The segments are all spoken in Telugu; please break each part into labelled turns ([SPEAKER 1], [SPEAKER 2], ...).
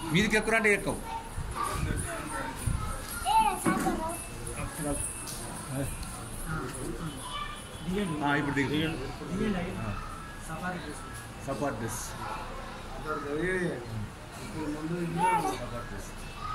[SPEAKER 1] మీదికి ఎక్కువ అంటే ఎక్కువ ఆ, ఇప్పుడు దిగు support this support this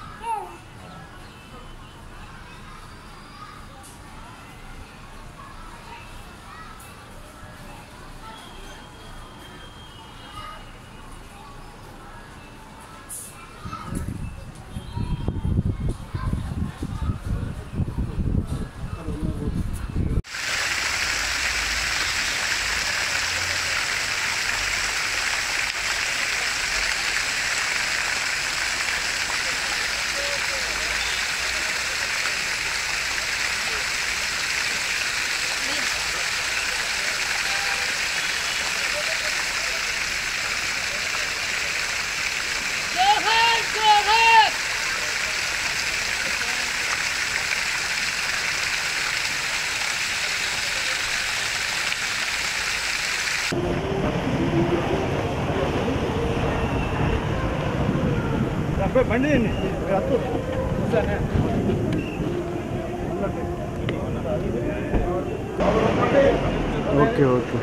[SPEAKER 2] okay okay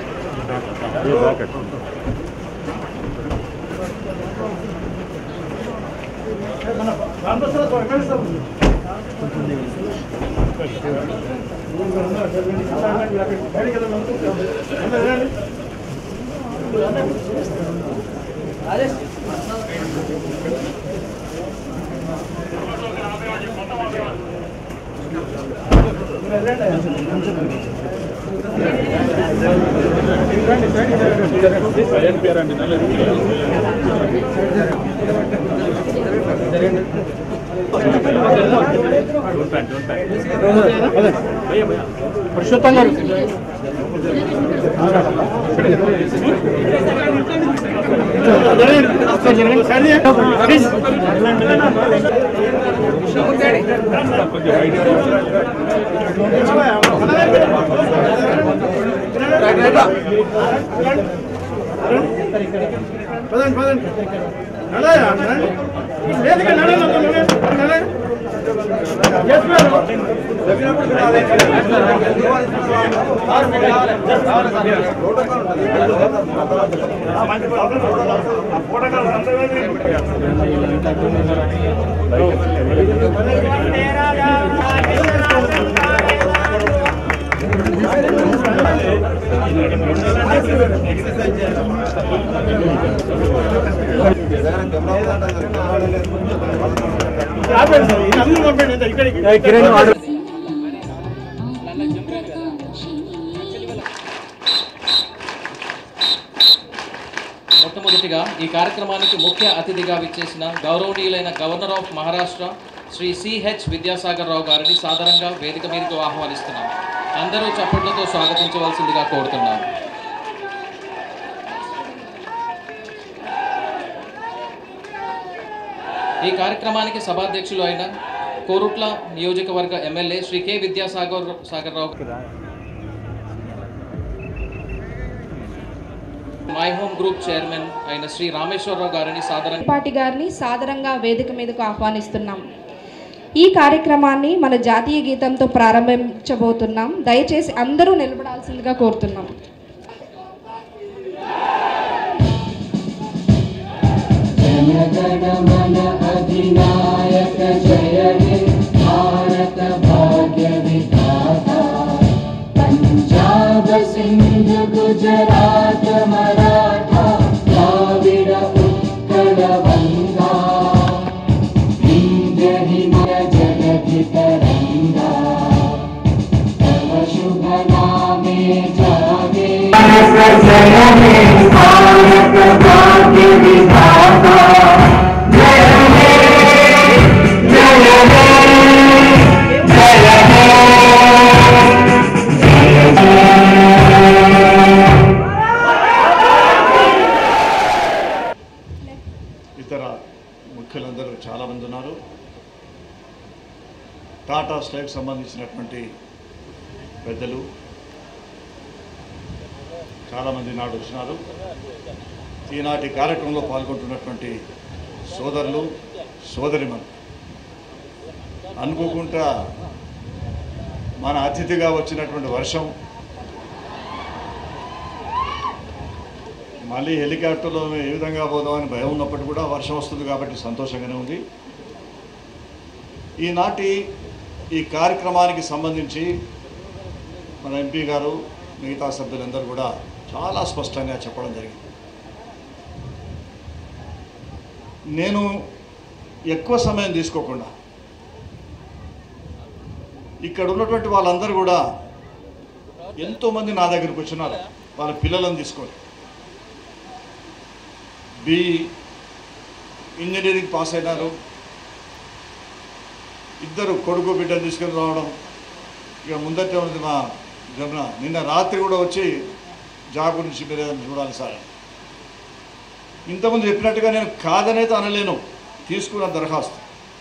[SPEAKER 2] Purushottam గారు పదండి పదండి లేదు కిరణ్ ఆర్డర్
[SPEAKER 3] మొట్టమొదటిగా ఈ కార్యక్రమానికి ముఖ్య అతిథిగా విచ్చేసిన గౌరవనీయులైన governor of Maharashtra Shri C H Vidyasagar Rao గారిని సాదరంగా వేదిక మీదకు ఆహ్వానిస్తున్నాం అందరూ చప్పట్లతో స్వాగతించవలసిందిగా కోరుతున్నాం ఈ కార్యక్రమానికి సభాధ్యక్షులు అయిన కోరుట్ల నియోజకవర్గ MLA Shri K Vidyasagar Sagar Rao My Home Group chairman అయిన శ్రీ రామేశ్వరరావు గారిని సాదరంగా
[SPEAKER 4] పాటి గారిని సాదరంగా వేదిక మీదకు ఆహ్వానిస్తున్నాం ఈ కార్యక్రమాన్ని మన జాతీయ గీతంతో ప్రారంభించబోతున్నాం దయచేసి అందరూ నిలబడాల్సిందిగా కోరుతున్నాం
[SPEAKER 5] जनगणमन अधिनायक जय हे भारत भाग्य विधाता पञ्जाब सिन्ध गुजरात मराठा द्राविड उत्कल वङ्गा विन्ध्य हिमय जगति तरङ्गा तव शुभ नामे जागे जय हे भारत भाग्य विधाता जय हे जय हे जय हे
[SPEAKER 6] ఇతర ముఖ్యులందరూ చాలామంది ఉన్నారు టాటా స్టైల్కి సంబంధించినటువంటి పెద్దలు చాలామంది నాడు వచ్చినారు ఈనాటి కార్యక్రమంలో పాల్గొంటున్నటువంటి సోదరులు సోదరిమణులు అనుకోకుండా మన అతిథిగా వచ్చినటువంటి వర్షం మళ్ళీ హెలికాప్టర్లో ఏ విధంగా పోదామని భయం ఉన్నప్పటికీ కూడా వర్షం వస్తుంది కాబట్టి సంతోషంగానే ఉంది ఈనాటి ఈ కార్యక్రమానికి సంబంధించి మన ఎంపీ గారు మిగతా సభ్యులందరూ కూడా చాలా స్పష్టంగా చెప్పడం జరిగింది నేను ఎక్కువ సమయం తీసుకోకుండా ఇక్కడ ఉన్నటువంటి వాళ్ళందరూ కూడా ఎంతోమంది నా దగ్గరికి వచ్చినారు వాళ్ళ పిల్లలను తీసుకొని బి ఇంజనీరింగ్ పాస్ అయినారు ఇద్దరు కొడుకు బిడ్డను తీసుకొని రావడం ఇక ముందటే ఉన్నది మా గమన నిన్న రాత్రి కూడా వచ్చి జాబ్ గురించి మీరు ఏదైనా చూడాలి సార్ ఇంతకుముందు చెప్పినట్టుగా నేను కాదనైతే అనలేను తీసుకున్న దరఖాస్తు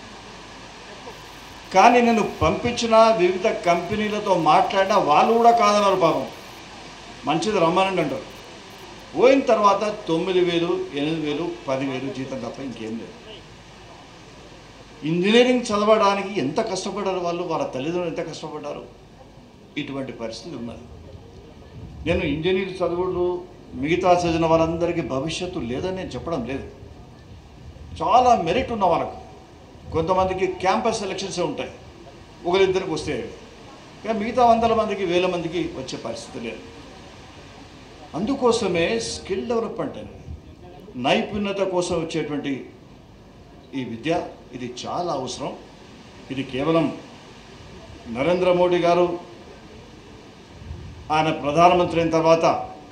[SPEAKER 6] కానీ నేను పంపించిన వివిధ కంపెనీలతో మాట్లాడినా వాళ్ళు కూడా కాదన్నారు పాపం మంచిది రమ్మనండి అంటారు పోయిన తర్వాత తొమ్మిది వేలు ఎనిమిది వేలు పదివేలు జీతం తప్ప ఇంకేం లేదు ఇంజనీరింగ్ చదవడానికి ఎంత కష్టపడ్డారు వాళ్ళు వాళ్ళ తల్లిదండ్రులు ఎంత కష్టపడ్డారు ఇటువంటి పరిస్థితి ఉన్నది నేను ఇంజనీర్ చదువులు మిగతా చదివిన వాళ్ళందరికీ భవిష్యత్తు లేదని నేను చెప్పడం లేదు చాలా మెరిట్ ఉన్న వాళ్ళకు కొంతమందికి క్యాంపస్ సెలక్షన్సే ఉంటాయి ఒకరిద్దరికి వస్తే ఇక మిగతా వందల మందికి వేల మందికి వచ్చే పరిస్థితి లేదు అందుకోసమే స్కిల్ డెవలప్మెంట్ అని నైపుణ్యత కోసం వచ్చేటువంటి ఈ విద్య ఇది చాలా అవసరం ఇది కేవలం నరేంద్ర మోడీ గారు ఆయన ప్రధానమంత్రి అయిన తర్వాత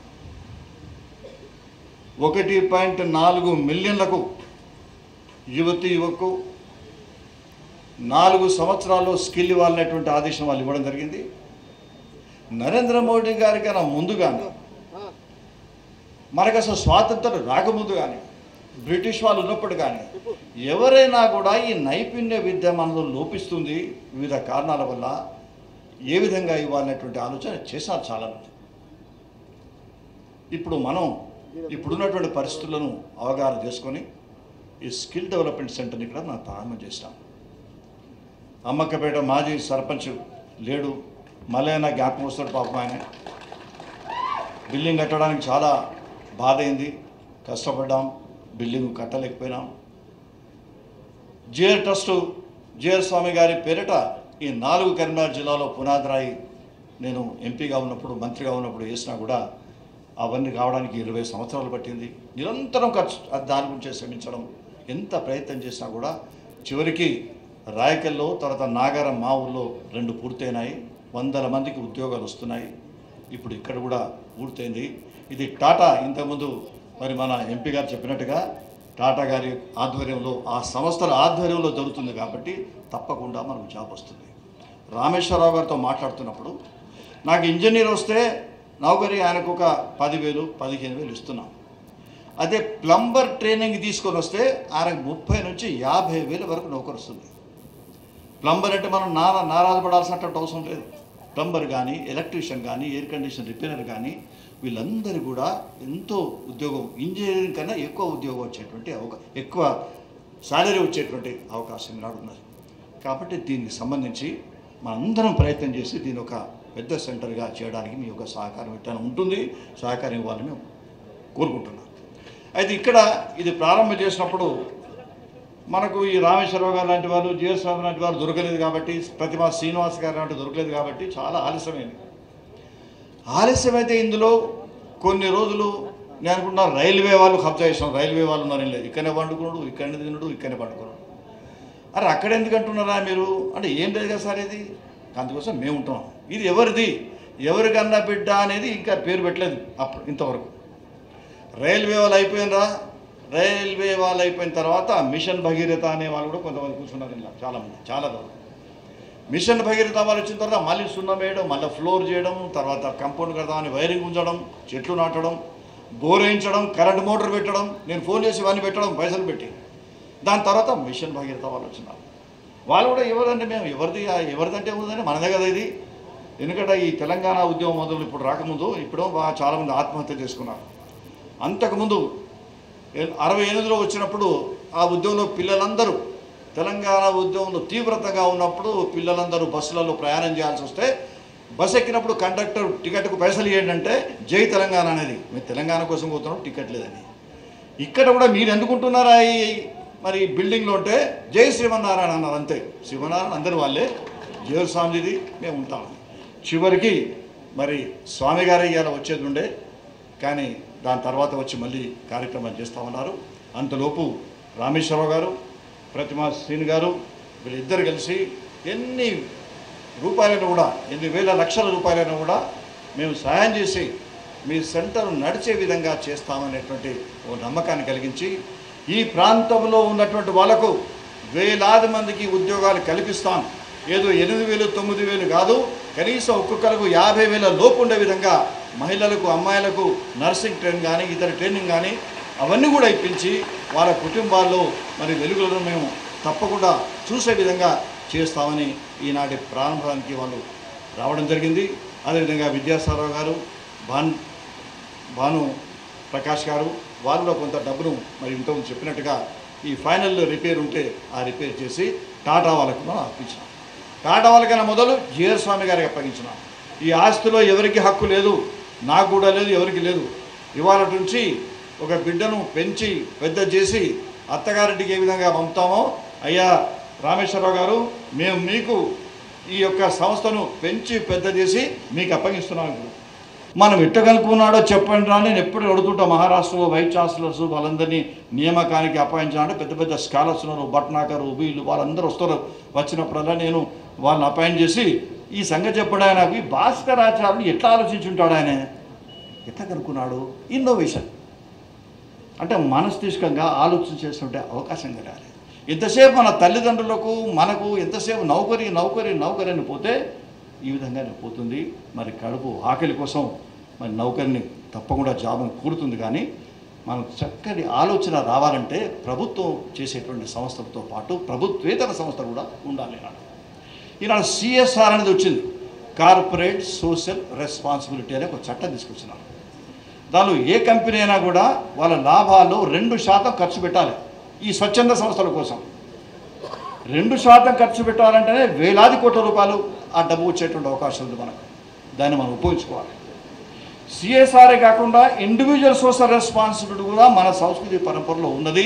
[SPEAKER 6] ఒకటి పాయింట్ నాలుగు మిలియన్లకు యువతి యువకు నాలుగు సంవత్సరాల్లో స్కిల్ ఇవ్వాలనేటువంటి ఆదేశం వాళ్ళు ఇవ్వడం జరిగింది నరేంద్ర మోడీ గారి కన్నా ముందుగానే మనకు అసలు స్వాతంత్రం రాకముందు కానీ బ్రిటిష్ వాళ్ళు ఉన్నప్పుడు కానీ ఎవరైనా కూడా ఈ నైపుణ్య విద్య మనలో లోపిస్తుంది వివిధ కారణాల వల్ల ఏ విధంగా ఇవ్వాలనేటువంటి ఆలోచన చేశారు చాలామంది ఇప్పుడు మనం ఇప్పుడున్నటువంటి పరిస్థితులను అవగాహన చేసుకొని ఈ స్కిల్ డెవలప్మెంట్ సెంటర్ని ఇక్కడ మనం ప్రారంభం చేసినాం అమ్మక్కపేట మాజీ సర్పంచ్ లేడు మలైనా జ్ఞాపకం వస్తాడు పాపం ఆయన బిల్డింగ్ కట్టడానికి చాలా బాధ అయింది కష్టపడ్డాం బిల్డింగ్ కట్టలేకపోయినాం జిఆర్ ట్రస్ట్ జిఆర్ స్వామి గారి పేరిట ఈ నాలుగు కరీంనగర్ జిల్లాలో పునాదిరాయి నేను ఎంపీగా ఉన్నప్పుడు మంత్రిగా ఉన్నప్పుడు వేసినా కూడా అవన్నీ కావడానికి ఇరవై సంవత్సరాలు పట్టింది నిరంతరం ఖర్చు అది దాని గురించే శ్రమించడం ఎంత ప్రయత్నం చేసినా కూడా చివరికి రాయకల్లో తర్వాత నాగారం మా ఊళ్ళో రెండు పూర్తయినాయి వందల మందికి ఉద్యోగాలు వస్తున్నాయి ఇప్పుడు ఇక్కడ కూడా పూర్తయింది ఇది టాటా ఇంతకుముందు మరి మన ఎంపీ గారు చెప్పినట్టుగా టాటా గారి ఆధ్వర్యంలో ఆ సంస్థల ఆధ్వర్యంలో జరుగుతుంది కాబట్టి తప్పకుండా మనకు జాబ్ వస్తుంది రామేశ్వరరావు గారితో మాట్లాడుతున్నప్పుడు నాకు ఇంజనీర్ వస్తే నౌకరి ఆయనకు ఒక పదివేలు పదిహేను వేలు ఇస్తున్నాం అదే ప్లంబర్ ట్రైనింగ్ తీసుకొని వస్తే ఆయనకు ముప్పై నుంచి యాభై వేల వరకు నౌకరు వస్తుంది ప్లంబర్ అంటే మనం నారా నారాజపడాల్సినటువంటి అవసరం లేదు ప్లంబర్ కానీ ఎలక్ట్రీషియన్ కానీ ఎయిర్ కండిషన్ రిపేరర్ కానీ వీళ్ళందరూ కూడా ఎంతో ఉద్యోగం ఇంజనీరింగ్ కన్నా ఎక్కువ ఉద్యోగం వచ్చేటువంటి అవకా ఎక్కువ శాలరీ వచ్చేటువంటి అవకాశం ఈనాడు ఉన్నది కాబట్టి దీనికి సంబంధించి మనందరం ప్రయత్నం చేసి దీని ఒక పెద్ద సెంటర్గా చేయడానికి మీ యొక్క సహకారం ఎట్లా ఉంటుంది సహకారం ఇవ్వాలని మేము కోరుకుంటున్నాం అయితే ఇక్కడ ఇది ప్రారంభం చేసినప్పుడు మనకు ఈ రామేశ్వరరావు గారు లాంటి వాళ్ళు జిఎస్ స్వామి లాంటి వాళ్ళు దొరకలేదు కాబట్టి ప్రతిమా శ్రీనివాస్ గారు లాంటి దొరకలేదు కాబట్టి చాలా ఆలస్యమైంది ఆలస్యమైతే ఇందులో కొన్ని రోజులు నేను అనుకుంటున్నా రైల్వే వాళ్ళు కబ్జా చేసినాం రైల్వే వాళ్ళు ఉన్నారు లేదు ఇక్కడనే పండుకున్నాడు ఇక్కడనే తిన్నాడు ఇక్కడనే పండుకున్నాడు అరే అక్కడ ఎందుకు అంటున్నారా మీరు అంటే ఏం లేదు కదా సార్ ఇది అందుకోసం మేము ఉంటున్నాం ఇది ఎవరిది ఎవరికన్నా బిడ్డ అనేది ఇంకా పేరు పెట్టలేదు అప్పుడు ఇంతవరకు రైల్వే వాళ్ళు అయిపోయినరా రైల్వే వాళ్ళు అయిపోయిన తర్వాత మిషన్ భగీరథ అనే వాళ్ళు కూడా కొంతమంది కూర్చున్నారు ఇలా చాలామంది చాలా వరకు మిషన్ భగీరథ వాళ్ళు వచ్చిన తర్వాత మళ్ళీ సున్నం వేయడం మళ్ళీ ఫ్లోర్ చేయడం తర్వాత కంపౌండ్ కడదామని వైరింగ్ ఉంచడం చెట్లు నాటడం బోర్ వేయించడం కరెంట్ మోటార్ పెట్టడం నేను ఫోన్ చేసి ఇవన్నీ పెట్టడం పైసలు పెట్టి దాని తర్వాత మిషన్ భగీరథ వాళ్ళు వచ్చినారు వాళ్ళు కూడా ఎవరంటే మేము ఎవరిది ఎవరిదంటే ఉందని మనదే కదా ఇది ఎందుకంటే ఈ తెలంగాణ ఉద్యమం మొదలు ఇప్పుడు రాకముందు ఇప్పుడు బాగా చాలామంది ఆత్మహత్య చేసుకున్నారు అంతకుముందు ఎ- అరవై ఎనిమిదిలో వచ్చినప్పుడు ఆ ఉద్యమంలో పిల్లలందరూ తెలంగాణ ఉద్యమంలో తీవ్రతగా ఉన్నప్పుడు పిల్లలందరూ బస్సులలో ప్రయాణం చేయాల్సి వస్తే బస్ ఎక్కినప్పుడు కండక్టర్ టికెట్కు పైసలు ఇవ్వండి అంటే జై తెలంగాణ అనేది మేము తెలంగాణ కోసం పోతున్నాం టికెట్ లేదని ఇక్కడ కూడా మీరు ఎందుకుంటున్నారా ఈ మరి బిల్డింగ్లో ఉంటే జై శ్రీమన్నారాయణ అన్నారు అంతే శ్రీమన్నారాయణ అందరి వాళ్ళే జీవ స్వామిది మేము ఉంటాం చివరికి మరి స్వామి గారు ఇవాళ వచ్చేది ఉండే కానీ దాని తర్వాత వచ్చి మళ్ళీ కార్యక్రమం చేస్తామన్నారు అంతలోపు రామేశ్వరరావు గారు ప్రతిమా శ్రీని గారు వీళ్ళిద్దరు కలిసి ఎన్ని రూపాయలను కూడా ఎన్ని వేల లక్షల రూపాయలను కూడా మేము సహాయం చేసి మీ సెంటర్ నడిచే విధంగా చేస్తామనేటువంటి ఓ నమ్మకాన్ని కలిగించి ఈ ప్రాంతంలో ఉన్నటువంటి వాళ్ళకు వేలాది మందికి ఉద్యోగాలు కల్పిస్తాం ఏదో ఎనిమిది వేలు తొమ్మిది వేలు కాదు కనీసం ఒక్కొక్కరికి యాభై వేల లోపు ఉండే విధంగా మహిళలకు అమ్మాయిలకు నర్సింగ్ ట్రైన్ కానీ ఇతర ట్రైనింగ్ కానీ అవన్నీ కూడా ఇప్పించి వాళ్ళ కుటుంబాల్లో మరి వెలుగులను మేము తప్పకుండా చూసే విధంగా చేస్తామని ఈనాటి ప్రారంభానికి వాళ్ళు రావడం జరిగింది అదేవిధంగా విద్యాసారావు గారు భాన్ భాను ప్రకాష్ గారు వారిలో కొంత డబ్బును మరి ఇంతకుముందు చెప్పినట్టుగా ఈ ఫైనల్ రిపేర్ ఉంటే ఆ రిపేర్ చేసి టాటా వాళ్ళకు మనం అప్పించినాం టాటా వాళ్ళకైనా మొదలు జిఆర్ స్వామి గారికి అప్పగించినాం ఈ ఆస్తిలో ఎవరికి హక్కు లేదు నాకు కూడా లేదు ఎవరికి లేదు ఇవాళ నుంచి ఒక బిడ్డను పెంచి పెద్ద చేసి అత్తగారింటికి ఏ విధంగా పంపుతామో అయ్యా రామేశ్వరరావు గారు మేము మీకు ఈ యొక్క సంస్థను పెంచి పెద్ద చేసి మీకు అప్పగిస్తున్నాం ఇప్పుడు మనం ఎట్టగలుపుకున్నాడో చెప్పండి రా నేను ఎప్పుడు అడుగుతుంటా మహారాష్ట్రలో వైస్ ఛాన్సలర్స్ వాళ్ళందరినీ నియామకానికి అపాయించాలంటే పెద్ద పెద్ద స్కాలర్స్ ఉన్నారు భట్నాకరు వీళ్ళు వాళ్ళందరూ వస్తారు వచ్చినప్పుడల్లా నేను వాళ్ళని అపాయింట్ చేసి ఈ సంగతి చెప్పాడు ఆయన ఈ భాస్కరాచార్యులు ఎట్లా ఆలోచించుంటాడు ఆయన ఎట్లా కనుక్కున్నాడు ఇన్నోవేషన్ అంటే మనస్తీష్కంగా ఆలోచించేస్తుంటే అవకాశం కలగాలి ఎంతసేపు మన తల్లిదండ్రులకు మనకు ఎంతసేపు నౌకరి నౌకరి నౌకరి అని పోతే ఈ విధంగానే పోతుంది మరి కడుపు ఆకలి కోసం మరి నౌకరిని తప్పకుండా జాబ్ని కూడుతుంది కానీ మనకు చక్కని ఆలోచన రావాలంటే ప్రభుత్వం చేసేటువంటి సంస్థలతో పాటు ప్రభుత్వేతర సంస్థలు కూడా ఉండాలి ఈనాడు ఈనాడు సిఎస్ఆర్ అనేది వచ్చింది కార్పొరేట్ సోషల్ రెస్పాన్సిబిలిటీ అనే ఒక చట్టం తీసుకొచ్చినారు దానిలో ఏ కంపెనీ అయినా కూడా వాళ్ళ లాభాల్లో రెండు శాతం ఖర్చు పెట్టాలి ఈ స్వచ్ఛంద సంస్థల కోసం రెండు శాతం ఖర్చు పెట్టాలంటేనే వేలాది కోట్ల రూపాయలు ఆ డబ్బు వచ్చేటువంటి అవకాశం ఉంది మనకు దాన్ని మనం ఉపయోగించుకోవాలి సిఎస్ఆర్ఏ కాకుండా ఇండివిజువల్ సోషల్ రెస్పాన్సిబిలిటీ కూడా మన సంస్కృతి పరంపరలో ఉన్నది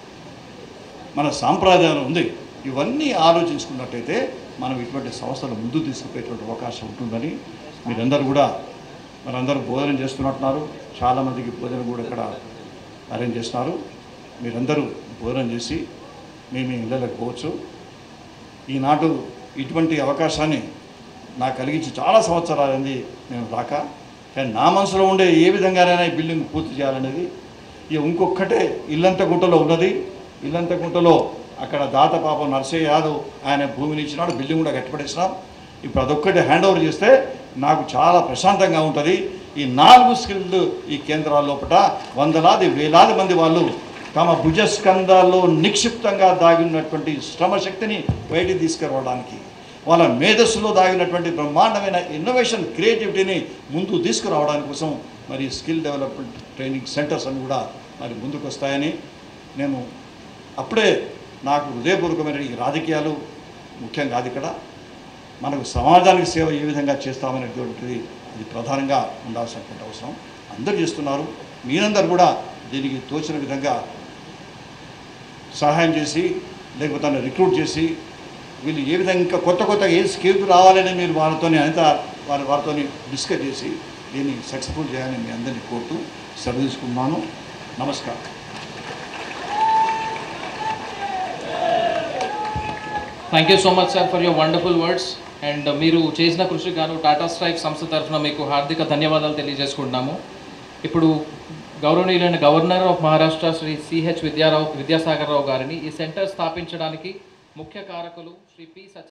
[SPEAKER 6] మన సాంప్రదాయం ఉంది ఇవన్నీ ఆలోచించుకున్నట్టయితే మనం ఇటువంటి సంస్థలు ముందు తీసుకుపోయేటువంటి అవకాశం ఉంటుందని మీరందరూ కూడా మనందరూ భోజనం చేస్తున్నట్టున్నారు చాలామందికి భోజనం కూడా ఇక్కడ అరేంజ్ చేస్తున్నారు మీరందరూ భోజనం చేసి మీ మీ ఇళ్ళకి పోవచ్చు ఈనాడు ఇటువంటి అవకాశాన్ని నాకు కలిగించి చాలా సంవత్సరాలైంది నేను రాక కానీ నా మనసులో ఉండే ఏ విధంగానైనా ఈ బిల్డింగ్ పూర్తి చేయాలనేది ఇక ఇంకొక్కటే ఇల్లంత గుంటలో ఉన్నది ఇల్లంత గుంటలో అక్కడ దాత పాపం నర్సయ్య యాదవ్ ఆయన భూమిని ఇచ్చినాడు బిల్డింగ్ కూడా కట్టపడేసినాం ఇప్పుడు అదొక్కటి హ్యాండ్ ఓవర్ చేస్తే నాకు చాలా ప్రశాంతంగా ఉంటుంది ఈ నాలుగు స్కిల్డ్ ఈ కేంద్రాల లోపల వందలాది వేలాది మంది వాళ్ళు తమ భుజస్కంధాల్లో నిక్షిప్తంగా దాగినటువంటి శ్రమశక్తిని బయటికి తీసుకురావడానికి వాళ్ళ మేధస్సులో దాగినటువంటి బ్రహ్మాండమైన ఇన్నోవేషన్ క్రియేటివిటీని ముందు తీసుకురావడానికి కోసం మరి స్కిల్ డెవలప్మెంట్ ట్రైనింగ్ సెంటర్స్ అని కూడా మరి ముందుకు వస్తాయని నేను అప్పుడే నాకు హృదయపూర్వకమైన ఈ రాజకీయాలు ముఖ్యం కాదు ఇక్కడ మనకు సమాజానికి సేవ ఏ విధంగా చేస్తామనేటువంటిది ఇది ప్రధానంగా ఉండాల్సినటువంటి అవసరం అందరూ చేస్తున్నారు మీరందరూ కూడా దీనికి తోచిన విధంగా సహాయం చేసి లేకపోతే దాన్ని రిక్రూట్ చేసి వీళ్ళు ఏ విధంగా ఇంకా కొత్త కొత్త ఏ స్కీమ్ రావాలని మీరు వాళ్ళతో అంతా వారి వారితో డిస్కస్ చేసి దీన్ని సక్సెస్ఫుల్ చేయాలని మీ అందరినీ కోరుతూ సెలవు తీసుకున్నాను నమస్కారం
[SPEAKER 3] thank you so much sir for your wonderful words and మీరు చేసిన కృషి గాను టాటా స్ట్రైక్ సంస్థ తరఫున మీకు హార్దిక ధన్యవాదాలు తెలియజేసుకుంటున్నాము ఇప్పుడు గౌరవనీయులైన governor of Maharashtra Shri CH విద్యారావు Vidyasagar Rao గారిని ఈ సెంటర్ స్థాపించడానికి ముఖ్య కారకులు శ్రీ పి సత్య